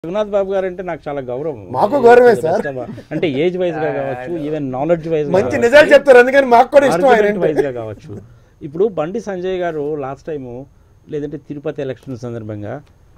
రఘునాథ్ బాబు గారు అంటే నాకు చాలా గౌరవం మాకు గౌరవమే సార్. అంటే ఏజ్ వైజ్ గా కావచ్చు ఈవెన్ నాలెడ్జ్ వైజ్ మంచి నిజాలు చెప్తారు అందుకని మాకు కూడా ఇష్టం ఆయన అంటే. వైజ్ గా కావచ్చు ఇప్పుడు బండి సంజయ్ గారు లాస్ట్ టైము లేదంటే తిరుపతి ఎలక్షన్ సందర్భంగా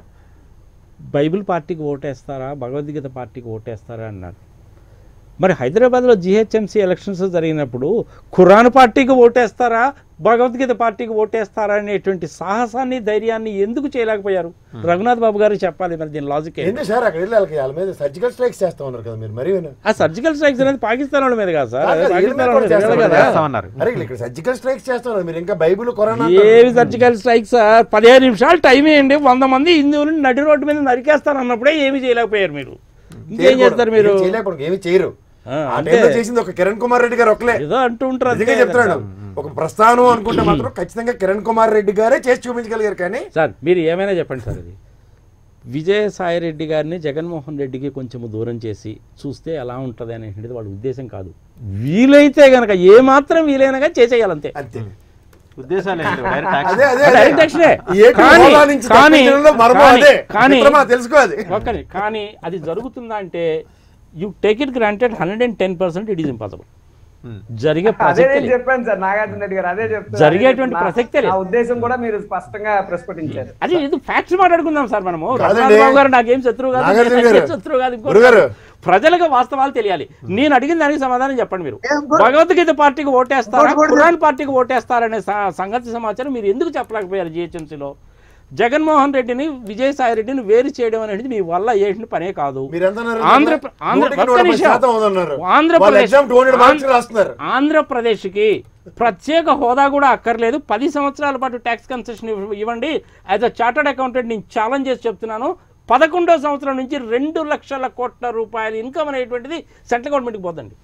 బైబిల్ పార్టీకి ఓటేస్తారా భగవద్గీత పార్టీకి ఓటేస్తారా అన్నారు మరి హైదరాబాద్లో జిహెచ్ఎంసీ ఎలక్షన్స్ జరిగినప్పుడు ఖురాన్ పార్టీకి ఓటేస్తారా భగవద్గీత పార్టీకి ఓటేస్తారా అనేటువంటి సాహసాన్ని ధైర్యాన్ని ఎందుకు చేయలేకపోయారు రఘునాథ్ బాబు గారు చెప్పాలి మరి దీని లాజిక్ ఏంటి? ఏంటి సార్ అక్కడ వెళ్ళి వాళ్ళకి వాళ్ళ మీద సర్జికల్ స్ట్రైక్స్ చేస్తా ఉన్నారు కదా మీరు మరి ఆ సర్జికల్ స్ట్రైక్స్ అనేది పాకిస్తాన్ వాళ్ళ మీద కాదు సార్ కాదు, అది వీళ్ళ మీద పాకిస్తాన్ వాళ్ళ కూడా మీద చేస్తారు కదా కదా. చేస్తామన్నారు. అరే ఇక్కడ సర్జికల్ స్ట్రైక్స్ చేస్తున్నారు మీరు ఇంకా బైబిల్ కొరానా ఏవి సర్జికల్ స్ట్రైక్ సార్ పదిహేను నిమిషాలు టైం వేయండి వంద మంది హిందువులను నడి రోడ్డు మీద నరికేస్తారు అన్నప్పుడే ఏమి చేయలేకపోయారు మీరు ఇంకేం చేస్తారు మీరు చేయలేకపోవడం ఏమి చేయరు ఆ, ఆ అంతే. టైంలో చేసింది ఒక కిరణ్ కుమార్ రెడ్డి గారు ఒకలే ఏదో అంటూ ఉంటారు అందుకే అంతే చెప్తున్నాడు కదా. ఒక ప్రస్థానం అనుకుంటే మాత్రం ఖచ్చితంగా కిరణ్ కుమార్ రెడ్డి గారే చేసి చూపించగలిగారు కానీ సార్ మీరు ఏమైనా చెప్పండి సార్ ఇది విజయసాయి రెడ్డి గారిని జగన్మోహన్ రెడ్డికి కొంచెం దూరం చేసి చూస్తే ఎలా ఉంటుంది అనేటువంటిది వాళ్ళ ఉద్దేశం కాదు వీలైతే గనక ఏ మాత్రం వీలైనా కానీ చేసేయాలంతే అంతే ఉద్దేశాలు ఏంటి? Direct action. అదే అదే డైరెక్ట్ యాక్షనే. ఈ ఏపీ కానీ- హోదా నుంచి కానీ- తప్పించడంలో మర్మం కానీ- అదే కానీ- మిత్రమా, తెలుసుకో అది ఒక్కని కానీ అది జరుగుతుందా అంటే you take it granted hundred and ten percent it is impossible Hmm. జరిగే అదే ప్రసక్తే నేను లేదు. చెప్పాను సార్ నాగార్జున రెడ్డి గారు అదే చెప్తాను జరిగేటువంటి ప్రసక్తే లేదు. నా ఉద్దేశం కూడా మీరు స్పష్టంగా ప్రస్ఫుటించారు అది ఇది ఫ్యాక్ట్స్ మాట్లాడుకుందాం సార్ మనము కాదండి. రఘునాథ్ బాబు గారు నాకేం శత్రువు కాదు నాగార్జున నాకేం గారు. శత్రువు కాదు ఇంకోటి గురుగారు. కాదు. ప్రజలకు వాస్తవాలు తెలియాలి నేను అడిగిన దానికి సమాధానం చెప్పండి మీరు నేను కూడా- భగవద్గీత పార్టీకి ఓటేస్తారా ఇంకోటి కూడా ఖురాన్ పార్టీకి ఓటేస్తారనే స- సంగతి సమాచారం మీరు ఎందుకు చెప్పలేకపోయారు జిహెచ్ఎంసీలో జగన్మోహన్ రెడ్డిని విజయసాయి రెడ్డిని వేరు చేయడం అనేది మీ వల్ల చేసిన పనే కాదు మీరు ఎంత అన్నారు? ఆంధ్ర ఆంధ్ర నూటికి ఒక్క నూట పది నిమిషం. శాతం అవునన్నారు. వాళ్ళు ఆంధ్రప్రదేశ్ ఎగ్జామ్ 200 మార్క్స్ రాస్తున్నారు. ఆంధ్రప్రదేశ్కి ప్రత్యేక హోదా కూడా అక్కర్లేదు పది సంవత్సరాల పాటు ట్యాక్స్ కన్సెషన్ ఇవ్వ- ఇవ్వండి యాజ్ అ చార్టర్డ్ అకౌంటెంట్ నేను ఛాలెంజ్ చేసి చెప్తున్నాను పదకొండో సంవత్సరం నుంచి రెండు లక్షల కోట్ల రూపాయల ఇన్కమ్ అనేటువంటిది సెంట్రల్ గవర్నమెంట్కి పోదండి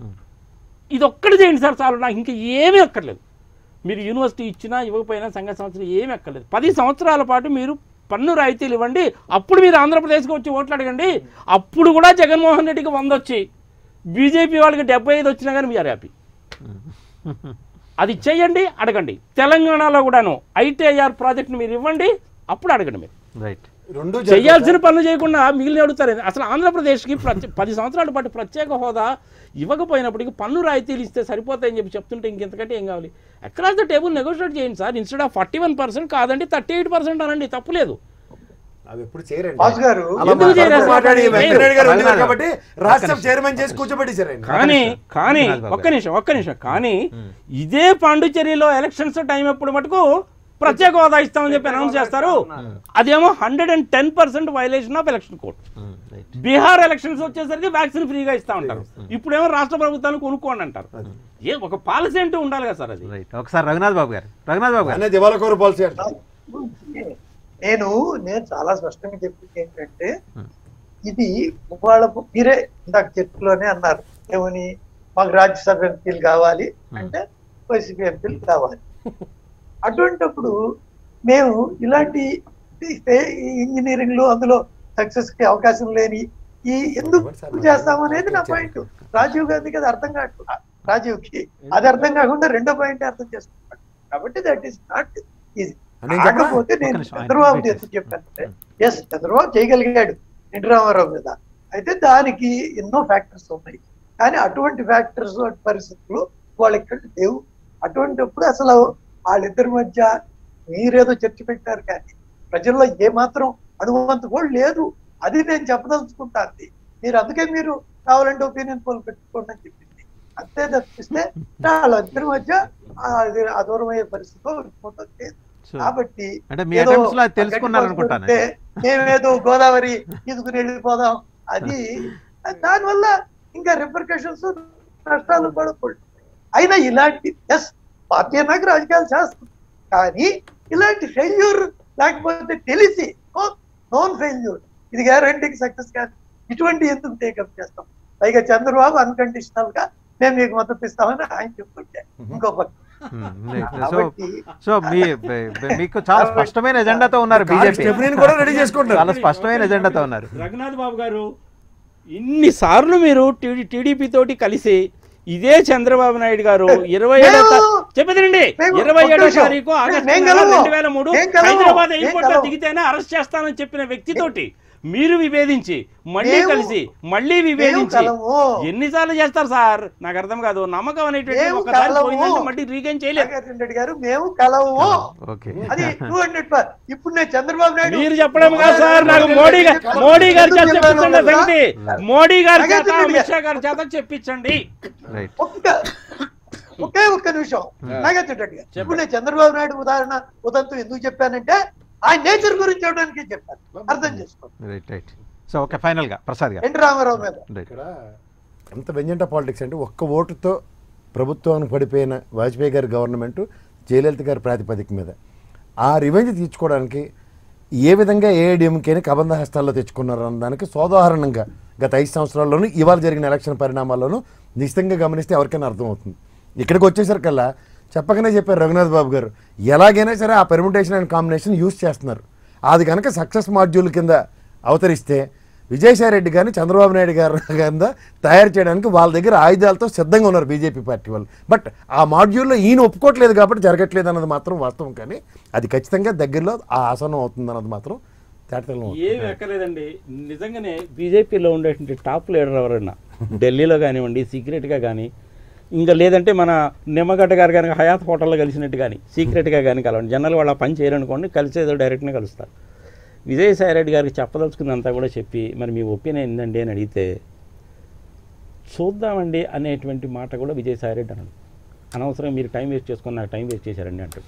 ఇది ఒక్కటి చేయండి సార్ చాలు నాకు ఇంకా ఏమీ అక్కర్లేదు మీరు యూనివర్సిటీ ఇచ్చినా ఇవ్వకపోయినా సంఘ సంవత్సరం ఏమీ అక్కర్లేదు పది సంవత్సరాల పాటు మీరు పన్ను రాయితీలు ఇవ్వండి అప్పుడు మీరు ఆంధ్రప్రదేశ్కి వచ్చి ఓట్లు అడగండి అప్పుడు కూడా జగన్మోహన్ రెడ్డికి వంద వచ్చి బీజేపీ వాళ్ళకి డెబ్బై ఐదు వచ్చినా కానీ మీరు హ్యాపీ అది చేయండి అడగండి తెలంగాణలో కూడాను ఐటీఐఆర్ ప్రాజెక్ట్ని మీరు ఇవ్వండి అప్పుడు అడగండి మీరు రైట్ రెండు చేయాల్సిన పనులు చేయకుండా మిగిలిన అడుగుతారు అసలు ఆంధ్రప్రదేశ్కి ప్రత్యే- పది సంవత్సరాల పాటు ప్రత్యేక హోదా ఇవ్వకపోయినప్పటికీ పన్ను రాయితీలు ఇస్తే సరిపోతాయని చెప్పి చెప్తుంటే ఇంకెంతకంటే ఏం కావాలి అక్రాస్ ద టేబుల్ నెగోషియేట్ చేయండి sir instead of forty one percent కాదండి థర్టీ ఎయిట్ పర్సెంట్ అనండి తప్పులేదు అవి ఎప్పుడు చేయరండి బాస్ గారు అలా ఎందుకు చేయరు మాట్లాడుతూ అసలు? మాట్లాడి వెంకయ్యనాయుడు గారు ఉంది రఘునాథ్ కాబట్టి రాష్ట్రం చైర్మన్ చేసి కూర్చోబెట్టేశారు ఆయన కానీ కానీ రఘునాథ్ బాబు ఒక్క నిమిషం ఒక్క నిమిషం కానీ ఇదే పాండుచేరిలో ఎలక్షన్స్ టైం ఎప్పుడు మటుకు ప్రత్యేక హోదా ఇస్తామని చెప్పి అనౌన్స్ చేస్తారు అదేమో hundred and ten percent violation of election code right Bihar elections వచ్చేసరికి వ్యాక్సిన్ ఫ్రీగా ఇస్తా ఉంటారు ఇప్పుడేమో రాష్ట్ర ప్రభుత్వాన్ని కొనుక్కోండి అంటారు ఏ ఒక పాలసీ అంటూ ఉండాలి కదా సార్ అది రైట్ ఒకసారి రఘునాథ్ బాబు గారు రఘునాథ్ బాబు గారు అనే దివాలా కోరు పాలసీ అంట నేను నేను చాలా స్పష్టంగా చెప్పింది ఏంటంటే ఇది వాళ్ళ మీరే ఇందాక చర్చలోనే అన్నారు ఏమని మాకు రాజ్యసభ ఎంపీలు కావాలి అంటే వైసీపీ ఎంపీలు కావాలి అటువంటిప్పుడు మేము ఇలాంటి ఇంజనీరింగ్ లో అందులో సక్సెస్ కి అవకాశం లేని ఈ ఎందుకు చేస్తామనేది నా పాయింట్ రాజీవ్ గాంధీకి అది అర్థం కావట్లేదు రాజీవ్ కి అది అర్థం కాకుండా రెండో పాయింట్ అర్థం చేసుకుంటాడు కాబట్టి దట్ ఈస్ నాట్ ఈజీ నేను చెప్పనా? కాకపోతే నేను ఒక్క నిమిషం, ఆయన చంద్రబాబు complete ఎందుకు చెప్పానంటే ఎస్ చంద్రబాబు చేయగలిగాడు ఎన్టీ రామారావు మీద అయితే దానికి ఎన్నో ఫ్యాక్టర్స్ ఉన్నాయి కానీ అటువంటి ఫ్యాక్టర్స్ పరిస్థితులు వాళ్ళు ఇక్కడ లేవు అటువంటిప్పుడు అసలు వాళ్ళిద్దరి మధ్య మీరేదో చర్చ పెట్టారు కానీ ప్రజల్లో ఏ మాత్రం అనువంత కూడా లేదు అది నేను చెప్పదలుచుకుంటాను మీరు అందుకే మీరు కావాలంటే ఒపీనియన్ పోల్ పెట్టుకోండి అని చెప్పింది అంతే తప్పిస్తే వాళ్ళిద్దరి మధ్య అది అదూరమయ్యే పరిస్థితిలో వెళ్ళిపోతుంది So, కాబట్టి అంటే మీ ఏదో attempts లో అది గట్టి తెలుసుకున్నారు పోస్ట్ అనుకుంటాను. పెడితే మేమేదో గోదావరి తీసుకుని వెళ్ళిపోదాం అది దానివల్ల ఇంకా రిపర్కషన్స్ నష్టాలు కూడా పడుతుంది అయినా ఇలాంటి ఎస్ పార్టీ అన్నాక రాజకీయాలు చేస్తుంది కానీ ఇలాంటి ఫెయిల్యూర్ లేకపోతే తెలిసి నోన్ ఫెయిల్యూర్ ఇది గ్యారంటీకి సక్సెస్ కాదు ఇటువంటి ఎందుకు టేకప్ చేస్తాం పైగా చంద్రబాబు అన్కండిషనల్ గా మేము మీకు మద్దతు ఇస్తామని ఆయన చెప్తుంటే ఇంకో పక్క Hmm, right. సో కాబట్టి సో మీ బ- బ- మీకు చాలా స్పష్టమైన ఎజెండాతో ఉన్నారు బీజేపీ స్టెఫ్నీని కూడా రెడీ చేసుకుంటారు చాలా స్పష్టమైన ఎజెండాతో ఉన్నారు రఘునాథ్ బాబు గారు ఇన్నిసార్లు మీరు టీడీ టీడీపీ తోటి కలిసి ఇదే చంద్రబాబు నాయుడు గారు ఇరవై ఏడో మేము- చెప్పదండి మేము- ఇరవై ఒక్క ఏడో నిమిషం. తారీఖు ఆగస్టు మేము నెల కలవము. రెండు వేల మూడు మేము కలవము. హైదరాబాద్ మేము ఎయిర్పోర్ట్ లో కలవము. దిగితేనే అరెస్ట్ చేస్తానని చెప్పిన వ్యక్తితోటి మీరు విభేదించి మళ్ళీ మేము- కలిసి మళ్ళీ మేము విభేదించి కలము ఎన్నిసార్లు చేస్తారు సార్ నాకు అర్థం కాదు నమ్మకం అనేటువంటి మేము ఒకసారి కలము. పోయిందంటే మళ్ళీ రీగైన్ చేయలేదు నాగార్జున రెడ్డి గారు మేము కలవు ఓకే అది టూ హండ్రెడ్ ఇప్పుడు నేను చంద్రబాబు నాయుడు మీరు చెప్పడం కాదు సార్ నాకు మోడీ గారు మోడీ గారి చేత చెప్పించండి ఆ సంగతి మోడీ గారి చేత అమిత్ షా గారి చేత చెప్పించండి రైట్ ఒక్క ఒకే ఒక్క నిమిషం నాగార్జున రెడ్డి గారు ఇప్పుడు నేను చంద్రబాబు నాయుడు ఉదాహరణ ఉదంతం ఎందుకు చెప్పానంటే ఆయన నేచర్ గురించి చెప్పడానికి చెప్పాను అర్థం చేసుకోండి right right so okay final గా ప్రసాద్ గారు ఎన్టీ రామారావు మీద రైట్ ఇక్కడ ఎంత వెంజంట పాలిటిక్స్ అంటే ఒక్క ఓటుతో ప్రభుత్వానికి పడిపోయిన వాజ్పేయి గారి గవర్నమెంట్ జయలలిత గారి ప్రాతిపదిక మీద ఆ రివెంజ్ తీర్చుకోవడానికి ఏ విధంగా ఏఐడిఎంకేని కబంధ హస్తాల్లో తెచ్చుకున్నారు అన్న దానికి సోదాహరణంగా గత ఐదు సంవత్సరాల్లోనూ ఇవాళ జరిగిన ఎలక్షన్ పరిణామాల్లోనూ నిశ్చితంగా గమనిస్తే ఎవరికైనా అర్థమవుతుంది ఇక్కడికి వచ్చేసరికల్లా చెప్పకనే చెప్పారు రఘునాథ్ బాబు గారు ఎలాగైనా సరే ఆ పెర్ముటేషన్ అండ్ కాంబినేషన్ యూస్ చేస్తున్నారు అది కనుక సక్సెస్ మాడ్యూల్ కింద అవతరిస్తే విజయసాయి రెడ్డి గారిని చంద్రబాబు నాయుడు గారు కింద తయారు చేయడానికి వాళ్ళ దగ్గర ఆయుధాలతో సిద్ధంగా ఉన్నారు బీజేపీ పార్టీ వాళ్ళు బట్ ఆ మాడ్యూల్లో ఈయన ఒప్పుకోవట్లేదు కాబట్టి జరగట్లేదు అన్నది మాత్రం వాస్తవం కానీ అది ఖచ్చితంగా దగ్గరలో ఆ ఆసనం అవుతుంది అన్నది మాత్రం తేటతెల్లం అవుతుంది. ఏమి ఎక్కలేదండి నిజంగానే బీజేపీలో ఉండేటువంటి టాప్ లీడర్ ఎవరైనా ఢిల్లీలో కానివ్వండి సీక్రెట్గా కానీ ఇంకా లేదంటే మన నిమ్మగడ్డ గారు కానీ హయాత్ హోటల్లో కలిసినట్టు కానీ సీక్రెట్గా కానీ కలవండి జనరల్ వాళ్ళ పని చేయరనుకోండి కలిసేదో డైరెక్ట్గా కలుస్తారు విజయసాయి రెడ్డి గారికి చెప్పదలుచుకుందంతా కూడా చెప్పి మరి మీ ఒపీనియన్ ఏందండి అని అడిగితే చూద్దామండి అనేటువంటి మాట కూడా విజయసాయి రెడ్డి అన్నాడు అనవసరం మీరు టైం వేస్ట్ చేసుకుని నాకు టైం వేస్ట్ చేశారండి అంటాడు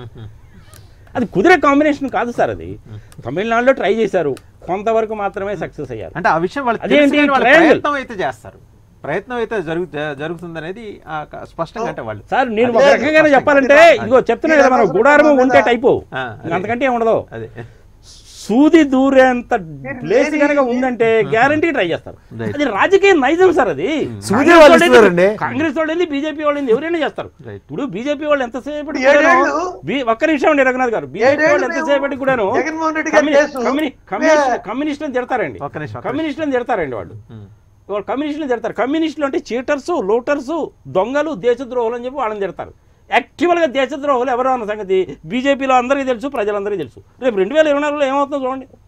అది కుదిరే కాంబినేషన్ కాదు సార్ అది తమిళనాడులో ట్రై చేశారు కొంతవరకు మాత్రమే సక్సెస్ అయ్యారు అంటే ఆ విషయం వాళ్ళు అదేంటి? తెలుసు కానీ వాళ్ళు Triangle. ప్రయత్నం అయితే చేస్తారు ప్రయత్నం అయితే జరుగు జరుగుతుంది అనేది స్పష్టంగా అంటే వాళ్ళు సార్ నేను ఒక అదే రకంగానే చెప్పాలంటే ఇదిగో చెప్తున్నా కదా మనం గుడారము ఉంటే టైపు ఆ, అదే. అంతకంటే ఏం ఉండదు అదే సూది దూరేంత మీరు ప్లేస్ లేని- కనుక ఉందంటే గ్యారంటీ ట్రై చేస్తారు Right. అది రాజకీయ నైజం సార్ అది సూది కాంగ్రెస్ వాళ్ళు వాళ్ళేంది, ఇస్తున్నారండి. కాంగ్రెస్ వాళ్ళేంది బీజేపీ వాళ్ళేంది ఎవరైనా చేస్తారు Right. ఇప్పుడు బీజేపీ వాళ్ళు ఎంతసేపు ఏడేళ్ళు ఒక్క నిమిషం అండి రఘునాథ్ గారు బీజేపీ ఏడేళ్ళు వాళ్ళు ఎంతసేపటి కూడాను జగన్మోహన్ రెడ్డి గారి కేసు కమ్యూనిస్ట్ కమ్యూనిస్టులను తిడతారండి ఒక్క నిమిషం, ఒక్క కమ్యూనిస్టులను తిడతారండి వాళ్ళు ఉమ్. వాళ్ళు కమ్యూనిస్టులు తిడతారు కమ్యూనిస్టులు అంటే చీటర్స్ లోటర్స్ దొంగలు దేశద్రోహులు అని చెప్పి వాళ్ళని తిడతారు యాక్చువల్గా దేశద్రోహులు ఎవరో అన్న సంగతి బీజేపీలో అందరికీ తెలుసు ప్రజలందరికీ తెలుసు రేపు రెండు వేల ఇరవై నాలుగులో ఏమవుతుందో చూడండి